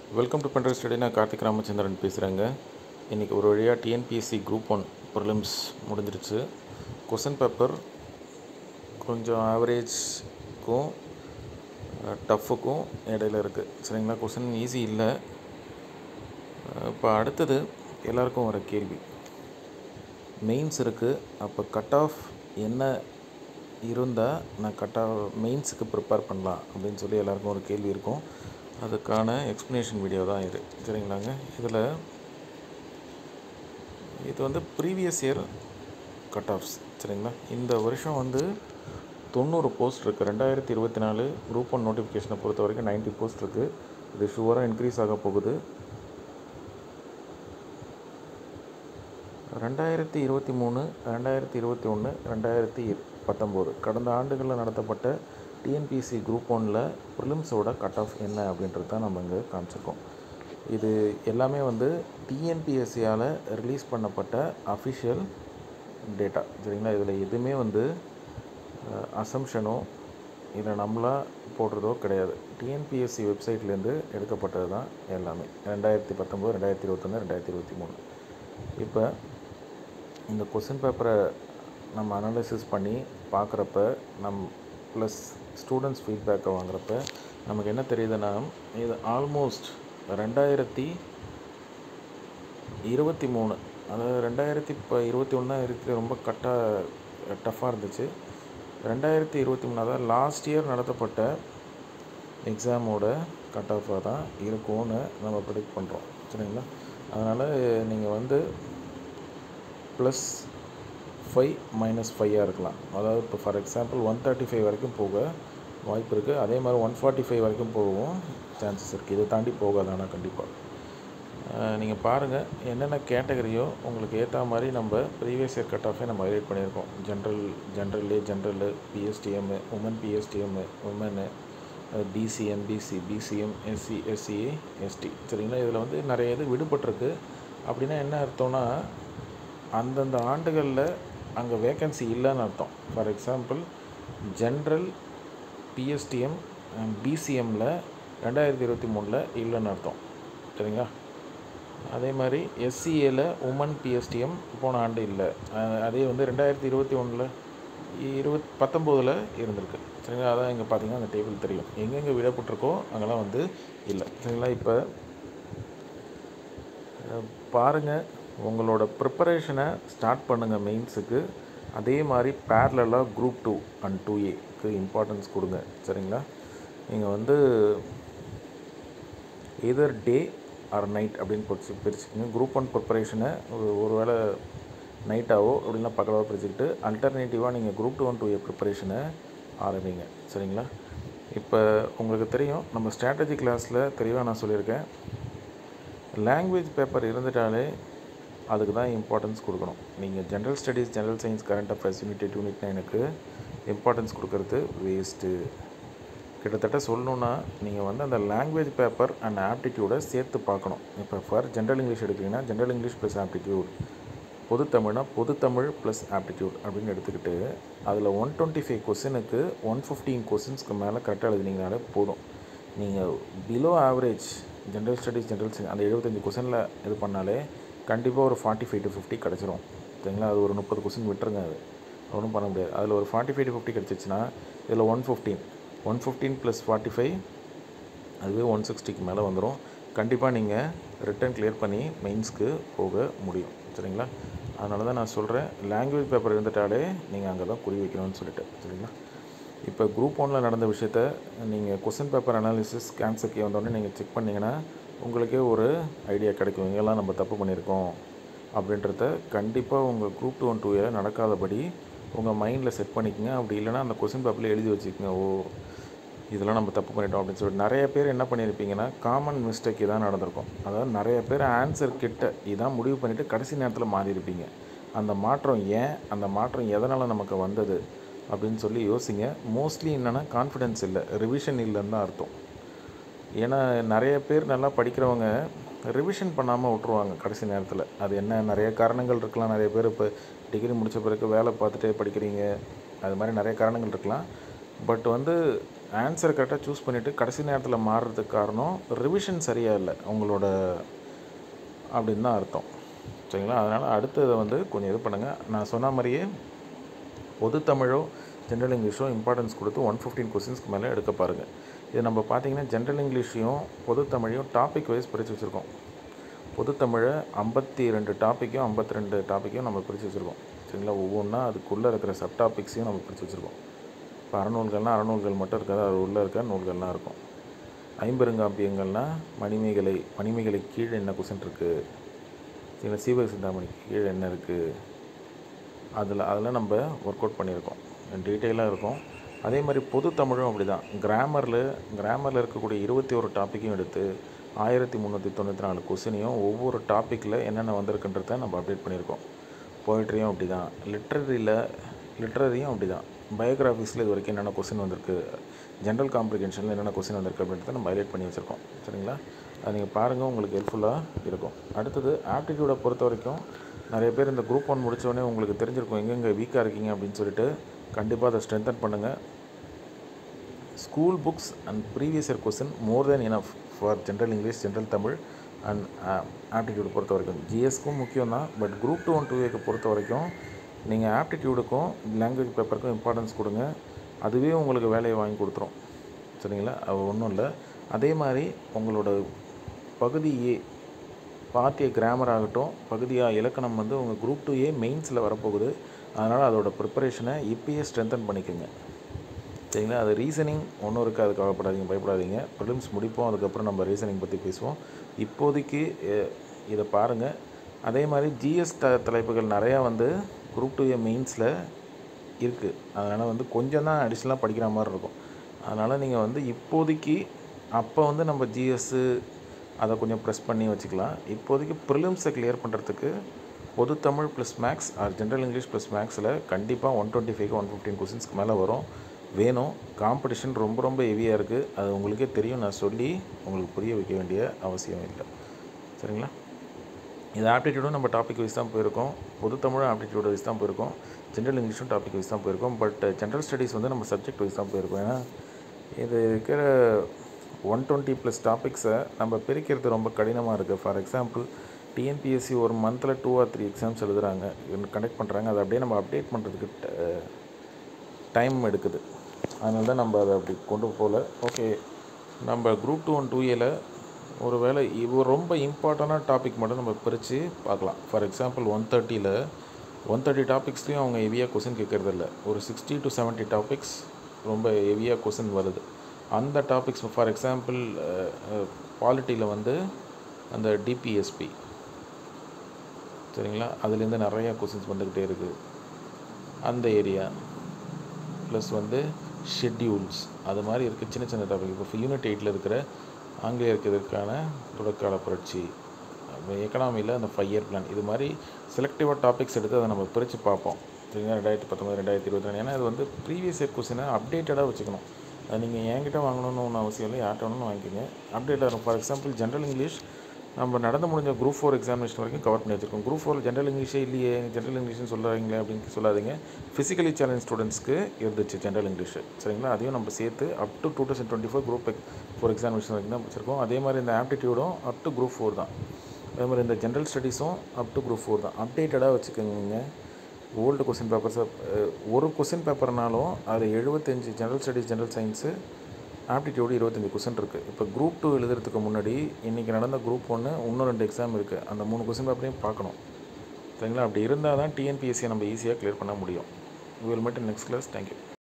welcome to பண்ற study நான் கார்த்திக் ராமச்சந்திரன் பேசுகிறேங்க இன்றைக்கி ஒரு வழியாக டிஎன்பிஎஸ்சி குரூப் ஒன் ப்ரிலிம்ஸ் முடிஞ்சிருச்சு கொஸ்டின் பேப்பர் கொஞ்சம் ஆவரேஜ்க்கும் டஃப்புக்கும் இடையில இருக்குது சரிங்களா கொஸ்டின் ஈஸி இல்லை இப்போ அடுத்தது எல்லாருக்கும் வர கேள்வி மெயின்ஸ் இருக்குது அப்போ கட் ஆஃப் என்ன இருந்தால் நான் கட் ஆஃப் மெயின்ஸுக்கு ப்ரிப்பேர் பண்ணலாம் அப்படின்னு சொல்லி எல்லாருக்கும் ஒரு கேள்வி இருக்கும் அதுக்கான எக்ஸ்ப்ளனேஷன் வீடியோ தான் இது சரிங்களாங்க இதில் இது வந்து ப்ரீவியஸ் இயர் கட் ஆஃப்ஸ் சரிங்களா இந்த வருஷம் வந்து தொண்ணூறு போஸ்ட் இருக்குது ரெண்டாயிரத்தி இருபத்தி நாலு குரூப் ஒன் நோட்டிஃபிகேஷனை பொறுத்த வரைக்கும் நைன்ட்டி போஸ்ட் இருக்குது இது ஷுவராக இன்க்ரீஸ் ஆக போகுது ரெண்டாயிரத்தி இருபத்தி மூணு ரெண்டாயிரத்தி இருபத்தி ஒன்று ரெண்டாயிரத்தி பத்தொம்போது கடந்த ஆண்டுகளில் நடத்தப்பட்ட டிஎன்பிஎஸ்சி குரூப் ஒனில் ப்ரிலிம்ஸோட கட் ஆஃப் என்ன அப்படின்றது தான் நம்ம இங்கே காமிச்சிருக்கோம் இது எல்லாமே வந்து டிஎன்பிஎஸ்சியால் ரிலீஸ் பண்ணப்பட்ட அஃபிஷியல் டேட்டா சரிங்களா இதில் எதுவுமே வந்து அசம்ஷனோ இல்லை நம்மளா போடுறதோ கிடையாது டிஎன்பிஎஸ்சி வெப்சைட்லேருந்து எடுக்கப்பட்டது தான் எல்லாமே ரெண்டாயிரத்தி பத்தொம்போது ரெண்டாயிரத்தி இருபத்தொன்று ரெண்டாயிரத்தி இருபத்தி மூணு இப்போ இந்த கொஸ்டின் பேப்பரை நம்ம அனாலிசிஸ் பண்ணி பார்க்குறப்ப நம் ப்ளஸ் ஸ்டூடெண்ட்ஸ் ஃபீட்பேக்கை வாங்குறப்ப நமக்கு என்ன தெரியுதுன்னா இது ஆல்மோஸ்ட் ரெண்டாயிரத்தி இருபத்தி மூணு அதாவது ரெண்டாயிரத்தி இப்போ இருபத்தி ஒன்று இருக்குது ரொம்ப கட்டாக டஃப்பாக இருந்துச்சு ரெண்டாயிரத்தி இருபத்தி மூணு அதாவது லாஸ்ட் இயர் நடத்தப்பட்ட எக்ஸாமோட கட் ஆஃபாக தான் இருக்கும்னு நம்ம ப்ரிடிக்ட் பண்ணுறோம் சரிங்களா அதனால் நீங்கள் வந்து ப்ளஸ் ஃபைவ் மைனஸ் ஃபைவாக இருக்கலாம் அதாவது இப்போ for example one thirty five வரைக்கும் போக வாய்ப்பு இருக்குது அதே மாதிரி ஒன் ஃபார்ட்டி ஃபைவ் வரைக்கும் போகவும் சான்சஸ் இருக்குது இதை தாண்டி போகாது ஆனால் கண்டிப்பாக நீங்கள் பாருங்கள் என்னென்ன கேட்டகரியோ உங்களுக்கு ஏற்ற மாதிரி நம்ம ப்ரீவியஸ் இயர் கட் ஆஃபே நம்ம ஹைலைட் பண்ணியிருக்கோம் general general general PSTM woman PSTM woman BCM BC BCM SC SCA ST சரிங்களா இதில் வந்து நிறைய இது விடுபட்டிருக்கு அப்படின்னா என்ன அர்த்தம்னா அந்தந்த ஆண்டுகளில் அங்கே வேக்கன்சி இல்லைன்னு அர்த்தம் ஃபார் எக்ஸாம்பிள் ஜென்ரல் பிஎஸ்டிஎம் பிசிஎம்மில் ரெண்டாயிரத்தி இருபத்தி மூணில் இல்லைன்னு அர்த்தம் சரிங்களா அதே மாதிரி எஸ்சிஏல உமன் பிஎஸ்டிஎம் போன ஆண்டு இல்லை அதே வந்து ரெண்டாயிரத்தி இருபத்தி ஒன்றில் இருபத் பத்தொம்போதில் இருந்திருக்கு சரிங்களா அதான் இங்கே பார்த்தீங்கன்னா அந்த டேபிள் தெரியும் எங்கெங்கே விடப்பட்டிருக்கோ அங்கெல்லாம் வந்து இல்லை சரிங்களா இப்போ பாருங்கள் உங்களோட ப்ரிப்பரேஷனை ஸ்டார்ட் பண்ணுங்கள் மெயின்ஸுக்கு அதே மாதிரி பேரலாக குரூப் டூ அண்ட் டூ ஏக்கு இம்பார்ட்டன்ஸ் கொடுங்க சரிங்களா நீங்கள் வந்து எதர் டே ஆர் நைட் அப்படின்னு பிரிச்சு பிரிச்சுக்கோங்க குரூப் ஒன் ப்ரிப்பரேஷனை ஒரு வேளை நைட்டாவோ அப்படின்னா பக்கலாவோ பிரிச்சுக்கிட்டு அல்டர்னேட்டிவாக நீங்கள் group two one two A ப்ரிப்பரேஷனை ஆரம்பிங்க சரிங்களா இப்போ உங்களுக்கு தெரியும் நம்ம ஸ்ட்ராட்டஜி கிளாஸில் தெளிவாக நான் சொல்லியிருக்கேன் லாங்குவேஜ் பேப்பர் இருந்துட்டாலே அதுக்கு தான் இம்பார்ட்டன்ஸ் கொடுக்கணும் நீங்கள் general studies general science current affairs unit eight unit நைனுக்கு இம்பார்ட்டன்ஸ் கொடுக்கறது வேஸ்ட்டு கிட்டத்தட்ட சொல்லணுன்னா நீங்கள் வந்து அந்த லாங்குவேஜ் பேப்பர் அண்ட் ஆப்டிடியூடை சேர்த்து பார்க்கணும் இப்போ ஃபார் ஜென்ரல் இங்கிலீஷ் எடுக்கிறீங்கன்னா ஜென்ரல் இங்கிலீஷ் ப்ளஸ் ஆப்டிடியூட் பொது தமிழ்னா பொது தமிழ் ப்ளஸ் ஆப்டிடியூட் அப்படின்னு எடுத்துக்கிட்டு அதில் ஒன் டுவெண்ட்டி ஃபைவ் கொஸ்டினுக்கு ஒன் ஃபிஃப்டீன் கொஸ்டின்ஸ்க்கு மேலே கரெக்டாக எழுதினீங்கனாலே போதும் நீங்கள் below average general studies general science அந்த எழுபத்தஞ்சி கொஸ்டினில் இது பண்ணாலே கண்டிப்பாக ஒரு ஃபார்ட்டி ஃபைவ் டு ஃபிஃப்டி கிடச்சிரும் சரிங்களா அது ஒரு முப்பது கொஸ்டின் விட்டுருங்க அது ஒன்றும் பண்ண முடியாது அதில் ஒரு ஃபார்ட்டி ஃபைவ் டு ஃபிஃப்டி கிடச்சிச்சின்னா இதில் one fifteen one fifteen plus forty five அதுவே ஒன் சிக்ஸ்டிக்கு மேலே வந்துடும் கண்டிப்பாக நீங்கள் ரிட்டன் கிளியர் பண்ணி மெயின்ஸ்க்கு போக முடியும் சரிங்களா அதனால தான் நான் சொல்கிறேன் லாங்குவேஜ் பேப்பர் இருந்துட்டாலே நீங்கள் அங்கே தான் குறி வைக்கணும்னு சொல்லிட்டு சரிங்களா இப்போ குரூப் ஒனில் நடந்த விஷயத்த நீங்கள் கொஸ்டின் பேப்பர் அனாலிசிஸ் கேன்சர் கே வந்தோடனே நீங்கள் செக் பண்ணிங்கன்னா உங்களுக்கே ஒரு ஐடியா கிடைக்கும் எங்கெல்லாம் நம்ம தப்பு பண்ணியிருக்கோம் அப்படின்றத கண்டிப்பாக உங்கள் group two one two year நடக்காதபடி உங்கள் மைண்டில் செட் பண்ணிக்கோங்க அப்படி இல்லைனா அந்த கொஸ்டின் பேப்பரில் எழுதி வச்சுக்கோங்க ஓ இதெல்லாம் நம்ம தப்பு பண்ணிட்டோம் அப்படின்னு சொல்லிட்டு நிறைய பேர் என்ன பண்ணியிருப்பீங்கன்னா காமன் மிஸ்டேக் இதான் நடந்திருக்கும் அதாவது நிறைய பேர் ஆன்சர் கிட்ட இதான் முடிவு பண்ணிவிட்டு கடைசி நேரத்தில் மாறியிருப்பீங்க அந்த மாற்றம் ஏன் அந்த மாற்றம் எதனால் நமக்கு வந்தது அப்படின்னு சொல்லி யோசிங்க மோஸ்ட்லி என்னென்னா கான்ஃபிடென்ஸ் இல்லை ரிவிஷன் இல்லைன்னு தான் அர்த்தம் ஏன்னா நிறைய பேர் நல்லா படிக்கிறவங்க ரிவிஷன் பண்ணாமல் விட்ருவாங்க கடைசி நேரத்தில் அது என்ன நிறைய காரணங்கள் இருக்கலாம் நிறைய பேர் இப்போ டிகிரி முடித்த பிறகு வேலை பார்த்துட்டே படிக்கிறீங்க அது மாதிரி நிறைய காரணங்கள் இருக்கலாம் பட் வந்து ஆன்சரை கரெக்டாக சூஸ் பண்ணிவிட்டு கடைசி நேரத்தில் மாறுறதுக்கு காரணம் ரிவிஷன் சரியாக இல்லை உங்களோட அப்படின்னு தான் அர்த்தம் சரிங்களா அதனால் அடுத்ததை வந்து கொஞ்சம் இது பண்ணுங்கள் நான் சொன்ன மாதிரியே பொது தமிழோ ஜென்ரல் இங்கிலீஷோ இம்பார்ட்டன்ஸ் கொடுத்து ஒன் ஃபிஃப்டீன் கொஸ்டின்ஸ்க்கு மேலே எடுக்க பாருங்கள் இது நம்ம பார்த்தீங்கன்னா ஜென்ரல் இங்கிலீஷையும் பொது தமிழையும் டாபிக் வைஸ் பிரித்து வச்சுருக்கோம் பொது தமிழை ஐம்பத்தி ரெண்டு டாப்பிக்கும் ஐம்பத்தி ரெண்டு டாப்பிக்கும் நம்ம பிரித்து வச்சுருக்கோம் சரிங்களா ஒவ்வொன்றா அதுக்குள்ளே இருக்கிற சப் டாபிக்ஸையும் நம்ம பிரித்து வச்சுருக்கோம் இப்போ அறநூல்கள்னால் அறநூல்கள் மட்டும் இருக்காது அது உள்ளே இருக்க நூல்கள்லாம் இருக்கும் ஐம்பெருங்காப்பியங்கள்னால் மணிமேகலை மணிமேகலை கீழே என்ன கொஸ்டின் இருக்குது சரிங்களா சீவக சிந்தாமணிக்கு கீழே என்ன இருக்குது அதில் அதெல்லாம் நம்ம ஒர்க் அவுட் பண்ணியிருக்கோம் டீட்டெயிலாக இருக்கும் அதே மாதிரி பொது தமிழும் அப்படி தான் கிராமரில் கிராமரில் இருக்கக்கூடிய இருபத்தி ஒரு டாப்பிக்கையும் எடுத்து ஆயிரத்தி முந்நூற்றி தொண்ணூற்றி நாலு கொஸ்டினையும் ஒவ்வொரு டாப்பிக்கில் என்னென்ன வந்திருக்குன்றத நம்ம அப்டேட் பண்ணியிருக்கோம் போய்ட்ரியும் அப்படி தான் லிட்ரரியில் லிட்ரரியும் அப்படி தான் பயோகிராஃபிஸில் இது வரைக்கும் என்னென்ன கொஸ்டின் வந்திருக்கு ஜென்ரல் காம்ப்ளிகேஷனில் என்னென்ன கொஸ்டின் வந்திருக்கு அப்படின்றத நம்ம ஹைலைட் பண்ணி வச்சுருக்கோம் சரிங்களா அது நீங்கள் பாருங்கள் உங்களுக்கு ஹெல்ப்ஃபுல்லாக இருக்கும் அடுத்தது ஆப்டிடியூடை பொறுத்த வரைக்கும் நிறைய பேர் இந்த குரூப் ஒன் முடித்தோடனே உங்களுக்கு தெரிஞ்சிருக்கும் எங்கெங்கே வீக்காக இருக்கீங்க அப்படின்னு சொல்லிட்டு கண்டிப்பாக அதை ஸ்ட்ரென்தன் பண்ணுங்கள் school books and previous year question more than enough for general English general Tamil and aptitude பொறுத்த வரைக்கும் ஜிஎஸ்க்கும் முக்கியம் தான் but group two one two ஏக்கு பொறுத்த வரைக்கும் நீங்கள் ஆப்டிடியூடுக்கும் லாங்குவேஜ் பேப்பருக்கும் இம்பார்ட்டன்ஸ் கொடுங்க அதுவே உங்களுக்கு வேலையை வாங்கி கொடுத்துரும் சரிங்களா அது ஒன்றும் இல்லை அதே மாதிரி உங்களோட பகுதி ஏ பார்ட்டிய கிராமர் ஆகட்டும் பகுதியாக இலக்கணம் வந்து உங்கள் குரூப் டூ ஏ மெயின்ஸில் வரப்போகுது அதனால் அதோட ப்ரிப்பரேஷனை இப்பயே ஸ்ட்ரென்தன் பண்ணிக்கோங்க சரிங்களா அது ரீசனிங் ஒன்றும் இருக்குது அது கவலைப்படாதீங்க பயப்படாதீங்க ப்ரிலிம்ஸ் முடிப்போம் அதுக்கப்புறம் நம்ம ரீசனிங் பற்றி பேசுவோம் இப்போதைக்கு அஹ், இதை பாருங்கள் அதே மாதிரி ஜிஎஸ் த தலைப்புகள் நிறையா வந்து குரூப் டூ ஏ மெயின்ஸில் இருக்குது அதனால் வந்து கொஞ்சம் தான் அடிஷ்னலாக படிக்கிற மாதிரி இருக்கும் அதனால் நீங்கள் வந்து இப்போதைக்கு அப்போ வந்து நம்ம ஜிஎஸ்ஸு அதை கொஞ்சம் ப்ரெஸ் பண்ணி வச்சுக்கலாம் இப்போதைக்கு ப்ரிலிம்ஸை கிளியர் பண்ணுறதுக்கு பொது Tamil plus maths or general English plus மேக்ஸில் கண்டிப்பாக one twenty five one fifteen கொஸ்டின்ஸ்க்கு மேலே வரும் வேணும் காம்படிஷன் ரொம்ப ரொம்ப ஹெவியாக இருக்குது அது உங்களுக்கே தெரியும் நான் சொல்லி உங்களுக்கு புரிய வைக்க வேண்டிய அவசியம் இல்லை சரிங்களா இது ஆப்டிடியூடும் நம்ம டாபிக் வைஸ் தான் போயிருக்கோம் பொது தமிழும் ஆப்டிடியூட் வைஸ் தான் போயிருக்கோம் ஜென்ரல் இங்கிலீஷும் டாபிக் வைஸ் தான் போயிருக்கோம் பட் ஜென்ரல் ஸ்டடீஸ் வந்து நம்ம சப்ஜெக்ட் வைஸ் தான் போயிருக்கோம் ஏன்னா இது இருக்கிற ஒன் டுவெண்ட்டி ப்ளஸ் டாபிக்ஸை நம்ம பிரிக்கிறது ரொம்ப கடினமாக இருக்குது ஃபார் எக்ஸாம்பிள் டிஎன்பிஎஸ்சி ஒரு மந்தில் டூ ஆர் த்ரீ எக்ஸாம்ஸ் எழுதுறாங்க கண்டக்ட் பண்ணுறாங்க அதை அப்படியே நம்ம அப்டேட் பண்ணுறதுக்கு டைம் எடுக்குது அதனால தான் நம்ம அதை அப்படி கொண்டு போகல ஓகே நம்ம குரூப் டூ ஒன் டூ ஏல ஒரு வேளை இவ ரொம்ப இம்பார்ட்டண்டான டாபிக் மட்டும் நம்ம பிரித்து பார்க்கலாம் ஃபார் எக்ஸாம்பிள் ஒன் தேர்ட்டியில் ஒன் தேர்ட்டி டாபிக்ஸ்லேயும் அவங்க ஹெவியாக கொஸ்டின் கேட்குறது இல்ல ஒரு சிக்ஸ்டி டு செவன்ட்டி டாபிக்ஸ் ரொம்ப ஹெவியாக கொஸ்டின் வருது அந்த டாபிக்ஸ் ஃபார் எக்ஸாம்பிள் பாலிட்டியில் வந்து அந்த டிபிஎஸ்பி சரிங்களா அதுலேருந்து நிறையா கொஸ்டின்ஸ் வந்துக்கிட்டே இருக்குது அந்த ஏரியா ப்ளஸ் வந்து ஷெட்யூல்ஸ் அது மாதிரி இருக்குது சின்ன சின்ன டாபிக் இப்போ யூனிட் எயிட்டில் இருக்கிற ஆங்கிலேயருக்கிறதுக்கான தொடக்கால புரட்சி எக்கனாமியில் அந்த ஃபைவ் இயர் பிளான் இது மாதிரி செலக்டிவாக டாபிக்ஸ் எடுத்து அதை நம்ம பிரித்து பார்ப்போம் சரிங்களா ரெண்டாயிரத்தி பத்தொம்பது ரெண்டாயிரத்தி இருபத்தி ரெண்டு ஏன்னா இது வந்து ப்ரீவியஸ் இயர் கொஸ்டினை அப்டேட்டடாக வச்சுக்கணும் அது நீங்கள் என்கிட்ட வாங்கணும்னு ஒன்றும் அவசியம் இல்லை யார்கிட்ட வேணும்னு வாங்கிக்கோங்க அப்டேட்டாக இருக்கும் ஃபார் எக்ஸாம்பிள் ஜென்ரல் இங்கிலீஷ் நம்ம நடந்து முடிஞ்ச குரூப் ஃபோர் எக்ஸாமினேஷன் வரைக்கும் கவர் பண்ணி வச்சிருக்கோம் குரூப் ஃபோர் ஜென்ரல் இங்கிலீஷே இல்லையே ஜென்ரல் இங்கிலீஷ்னு சொல்கிறாங்களே அப்படின்னு சொல்லாதீங்க ஃபிசிக்கலி சேலஞ்ச் ஸ்டூடெண்ட்ஸ்க்கு இருந்துச்சு ஜென்ரல் இங்கிலீஷ் சரிங்களா அதையும் நம்ம சேர்த்து up to two thousand twenty four group four examination வரைக்கும் தான் வச்சிருக்கோம் அதே மாதிரி இந்த ஆப்டிடியூடும் அப் டு குரூப் ஃபோர் தான் அதே மாதிரி இந்த ஜென்ரல் ஸ்டடீஸும் அப் டு குரூப் ஃபோர் தான் அப்டேட்டடாக வச்சுக்கோங்க ஓல்டு கொஸ்டின் பேப்பர்ஸை ஒரு கொஸ்டின் பேப்பர்னாலும் அதில் எழுபத்தஞ்சு general studies general science aptitude இருபத்தஞ்சி கொஸ்டின் இருக்குது இப்போ குரூப் டூ எழுதுறதுக்கு முன்னாடி இன்றைக்கி நடந்த குரூப் ஒன்று இன்னும் ரெண்டு எக்ஸாம் இருக்குது அந்த மூணு கொஸ்டின் பேப்பரையும் பார்க்கணும் சரிங்களா அப்படி இருந்தால் தான் டிஎன்பிஎஸ்சியை நம்ம ஈஸியாக கிளியர் பண்ண முடியும் will meet next class thank you